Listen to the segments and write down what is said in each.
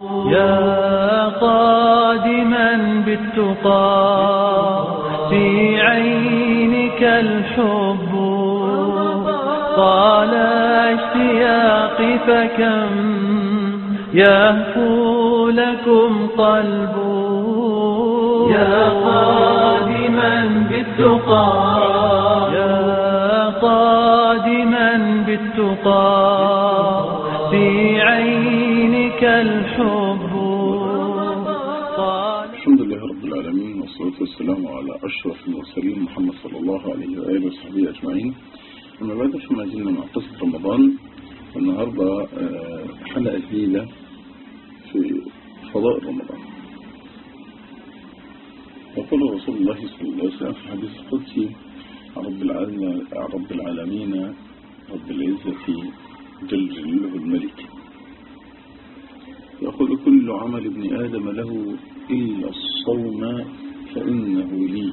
يا قادما بالتقى في عينك الحب طال اشتياقي فكم يهفو لكم قلب يا قادما بالتقى يا قادما بالتقى في عينك الحب طال الحمد لله رب العالمين والصلاة والسلام على أشرف المرسلين محمد صلى الله عليه وآله وصحبه أجمعين أما بعد فما زلنا مع قصة رمضان النهاردة آه، حلقة جديدة في فضاء رمضان يقول رسول الله صلى الله عليه وسلم في حديث القدسي رب العالمين رب العالمين رب العزة جل جلاله الملك يقول كل عمل ابن آدم له إلا الصوم فإنه لي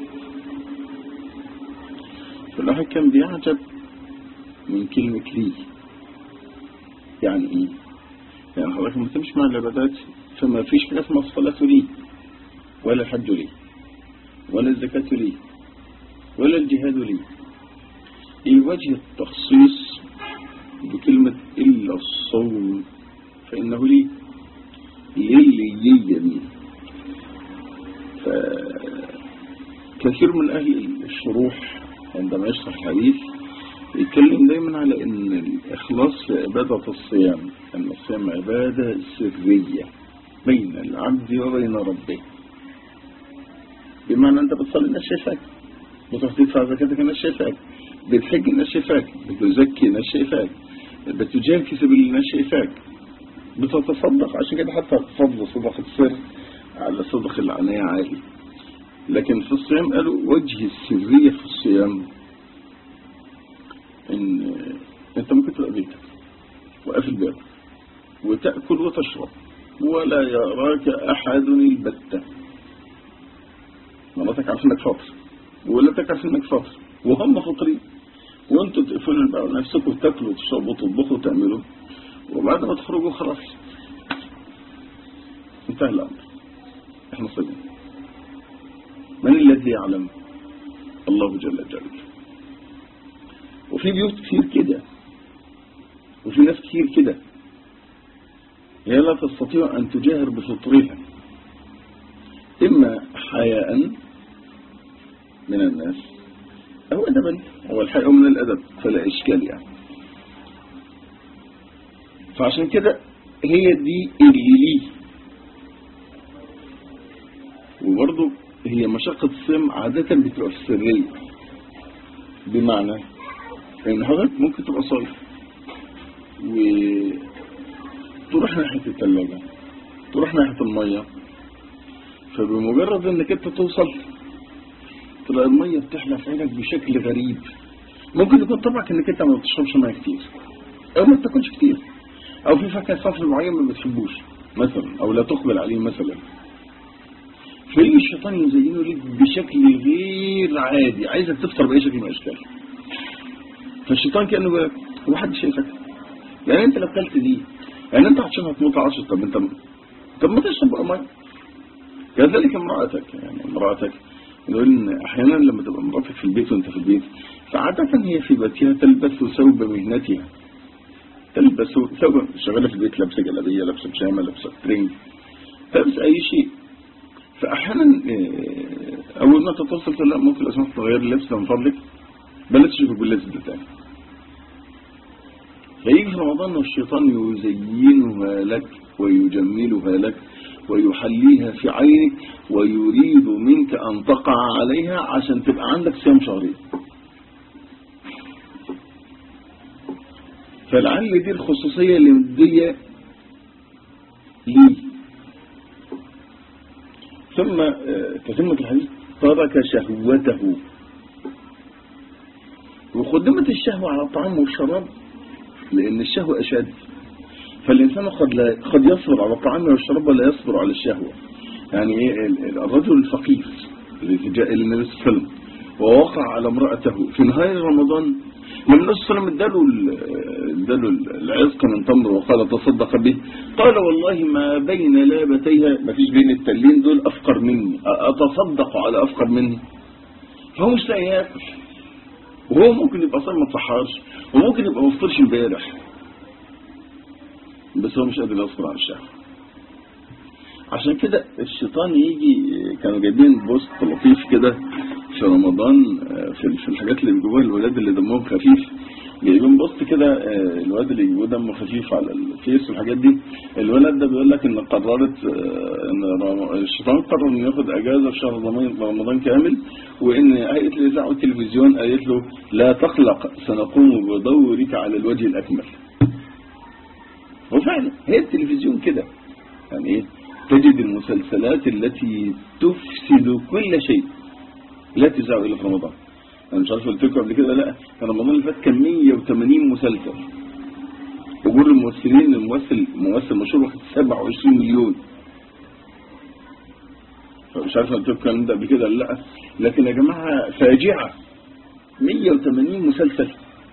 فالواحد كان بيعجب من كلمة لي يعني إيه؟ يعني حضرتك لما تمشي مع العبادات فما فيش حاجة اسمها الصلاة لي ولا الحج لي ولا الزكاة لي ولا الجهاد لي إيه وجه التخصيص بكلمة إلا الصوم فإنه لي للي يمين فكثير من أهل الشروح عندما يشرح الحديث يتكلم دايما على ان الإخلاص في عبادة الصيام أن الصيام عبادة سرية بين العبد وبين ربه بمعنى أنت بتصلي الناس شايفاك بتروح تدفع زكاتك الناس شايفاك بتحج الناس شايفاك بتزكي الناس شايفاك بتجاهد في سبيل الناس شايفاك بتتصدق عشان كده حتى فضل صدقة السر على صدق العناية عالي لكن في الصيام قالوا وجه السرية في الصيام ان انت ممكن تبقى بيتك وقافل بابك وتأكل وتشرب ولا يراك أحد البتة مراتك عارف انك فاطر وولادك عارف انك فاطر وهم فاطرين وانتوا تقفلوا الباب نفسكم وتاكلوا وتشربوا وتطبخوا وتعملوا وبعد ما تخرجوا خلاص انتهى الأمر احنا صيام من الذي يعلم الله جل جلاله وفي بيوت كتير كده وفي ناس كتير كده هي لا تستطيع أن تجاهر بفطرها إما حياء من الناس أو أدبا هو الحياء من الأدب فلا إشكال يعني فعشان كده هي دي اللي ليه وبرضه هي مشقة الصيام عادة بتبقى في السرية بمعنى ان حضرتك ممكن تبقى صايف وتروح ناحية الثلاجة تروح ناحية المية فبمجرد انك انت توصل تلاقي المية بتحلى في عينك بشكل غريب ممكن يكون طبعك انك انت ما بتشربش ميه كتير او ما بتاكلش كتير او في فاكهه صنف معين ما بتحبوش مثلا او لا تقبل عليه مثلا فيجي الشيطان يزينه لك بشكل غير عادي عايزك تفطر باي شكل من الاشكال فالشيطان كانه بيقول لك هو حد شايفك يعني انت لو اكلت دي يعني انت هتشوفها تموت عشر طب انت طب ما تشرب بقى ميه كذلك امرأتك يعني امرأتك نقول ان احيانا لما تبقى مراتك في البيت وانت في البيت فعادة هي في بيتها تلبس ثوب مهنتها تلبس ثوب شغالة في البيت لابسة جلابية لابسة بيجامه لابسة ترنج تلبس اي شيء فاحيانا اه، اول ما تتصل تقول لا ممكن لو سمحت تغير اللبس ده من فضلك بلاش تشوفك باللبس ده تاني فيجي في رمضان والشيطان يزينها لك ويجملها لك ويحليها في عينك ويريد منك أن تقع عليها عشان تبقى عندك صيام شهرين فلعل دي الخصوصية اللي مدية لي ثم آه، تتمة الحديث ترك شهوته وقدمت الشهوة على الطعام والشراب لأن الشهوة أشد فالإنسان قد, لا قد يصبر على الطعام والشراب ولا يصبر على الشهوة يعني إيه ال- ال- الرجل الفقير الذي جاء إلى النبي صلى الله عليه وسلم ووقع على امرأته في نهاية رمضان لما النبي صلى الله عليه وسلم اداله ال- اداله العزق من تمر وقال تصدق به قال والله ما بين لابتيها ما فيش بين التلين دول افقر مني أ- اتصدق على افقر مني فهو مش لاقي ياكل وهو ممكن يبقى صايم ما تصحاش وممكن يبقى ما فطرش امبارح بس هو مش قادر يصبر على الشهوه عشان كده الشيطان يجي كانوا جايبين بوست لطيف كده في رمضان آه، في في الحاجات اللي بيجيبوها الولاد اللي دمهم خفيف جايبين بوست كده آه، الواد اللي يجيبوه دمه خفيف على الفيس والحاجات دي الولد ده بيقول لك ان قررت آه، ان رم- الشيطان قرر انه ياخد اجازه في شهر رمضان رمضان كامل وان هيئه الاذاعه والتلفزيون قالت له لا تقلق سنقوم بدورك على الوجه الاكمل وفعلا هي التلفزيون كده يعني ايه تجد المسلسلات التي تفسد كل شيء لا تذاع الا في رمضان انا مش عارف قلت لكم قبل كده لا كان رمضان اللي فات كان 180 مسلسل وجول الممثلين الممثل ممثل مشهور واخد 27 مليون فمش عارف قلت لكم الكلام ده قبل كده ولا لا لكن يا جماعه فاجعه 180 مسلسل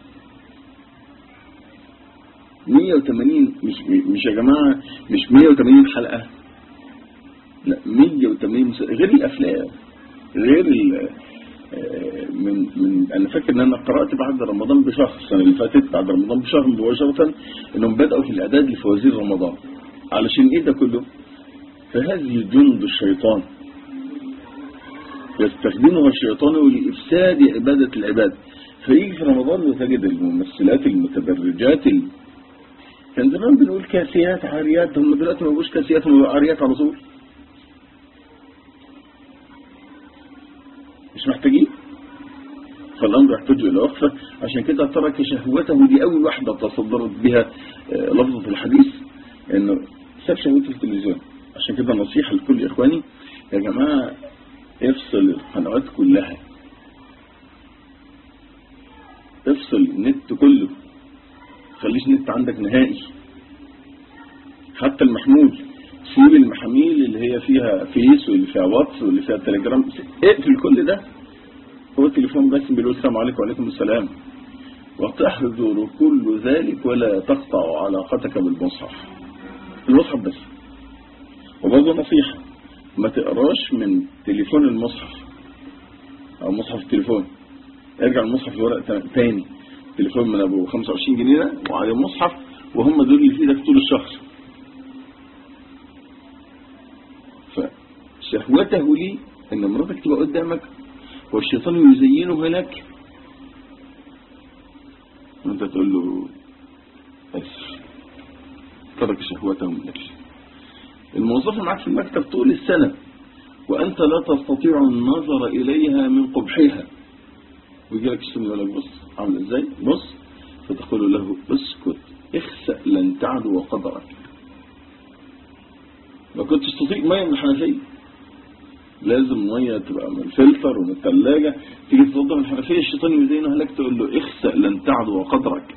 180 مش مش يا جماعه مش 180 حلقه لا 180 مسلسل غير الافلام غير ال آه، من من انا فاكر ان انا قرات بعد رمضان بشهر السنه اللي فاتت بعد رمضان بشهر مباشره انهم بداوا في الاعداد لفوازير رمضان علشان ايه ده كله؟ فهذه جند الشيطان يستخدمها الشيطان لإفساد عبادة العباد فيجي في رمضان وتجد الممثلات المتبرجات ال... كان زمان بنقول كاسيات عاريات هم دلوقتي ما بقوش كاسيات هم بقوا عاريات على طول مش محتاجين فالأمر يحتاج إلى وقفة عشان كده ترك شهوته دي أول واحدة تصدرت بها آه، لفظة الحديث إنه ساب شهوته في التلفزيون عشان كده نصيحة لكل إخواني يا جماعة افصل القنوات كلها افصل النت كله خليش نت عندك نهائي حتى المحمول سيب المحاميل اللي هي فيها فيس واللي فيها واتس واللي فيها تليجرام اقفل كل ده هو التليفون بس بيقول السلام عليكم وعليكم السلام وتحذر كل ذلك ولا تقطع علاقتك بالمصحف المصحف بس وبرضه نصيحة ما تقراش من تليفون المصحف او مصحف التليفون ارجع المصحف لورق تا- تاني تليفون من ابو 25 جنيه ده وعليه مصحف وهم دول اللي في ايدك طول الشهر فشهوته لي ان مراتك تبقى قدامك والشيطان يزينها لك وانت تقول له اسف ترك شهوته من اجلك الموظفة معك في المكتب طول السنة وأنت لا تستطيع النظر إليها من قبحها ويجي لك الشيطان يقول لك بص عامل ازاي بص فتقول له اسكت اخسأ لن تعدو قدرك ما كنتش تطيق مية من الحنفية لازم مية تبقى من الفلتر ومن الثلاجة تيجي تفضل من الحنفية الشيطان يزينها لك تقول له اخسأ لن تعدو قدرك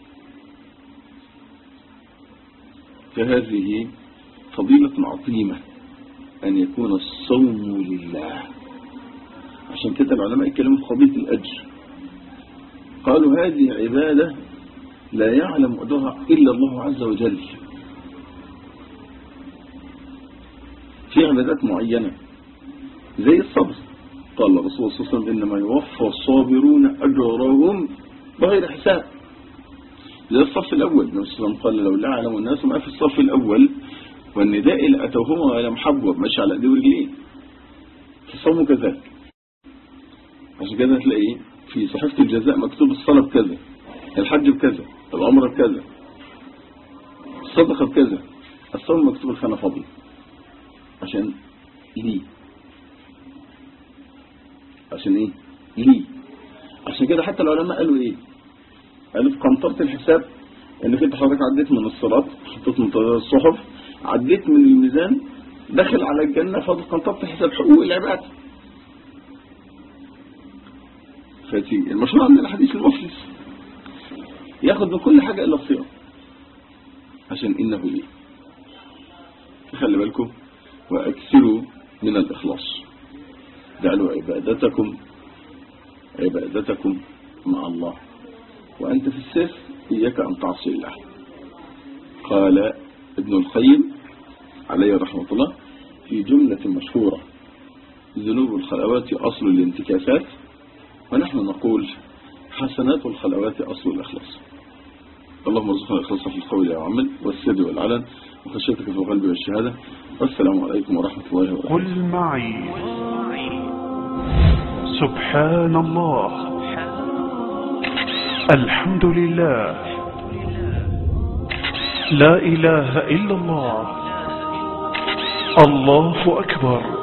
فهذه فضيلة عظيمة أن يكون الصوم لله عشان كده العلماء يتكلموا في قضية الأجر قالوا هذه عبادة لا يعلم قدرها إلا الله عز وجل في عبادات معينة زي الصبر قال الرسول صلى الله عليه وسلم إنما يوفى الصابرون أجرهم بغير حساب زي الصف الأول النبي صلى الله عليه وسلم قال لو لا يعلم الناس ما في الصف الأول والنداء اللي أتوهما ولا محبوب ماشي على أيديه ورجليه فالصوم كذلك عشان كده تلاقي في صحيفة الجزاء مكتوب الصلاة بكذا الحج بكذا العمرة بكذا الصدقة بكذا الصوم مكتوب الخانة فاضية عشان ليه عشان ايه ليه عشان كده حتى العلماء قالوا ايه قالوا في قنطرة الحساب انك انت حضرتك عديت من الصلاة حطيت من الصحف عديت من الميزان داخل على الجنة فاضل قنطرة الحساب حقوق العباد فاتي المشروع عندنا الحديث المفلس ياخد من كل حاجة إلا الصيام عشان إنه لي خلي بالكم وأكثروا من الإخلاص جعلوا عبادتكم عبادتكم مع الله وأنت في السر إياك أن تعصي الله قال ابن القيم عليه رحمة الله في جملة مشهورة ذنوب الخلوات أصل الانتكاسات ونحن نقول حسنات الخلوات أصل الأخلاص اللهم ارزقنا الإخلاص في القول والعمل والسر والعلن وخشيتك في القلب والشهادة والسلام عليكم ورحمة الله وبركاته قل معي سبحان الله الحمد لله لا إله إلا الله الله أكبر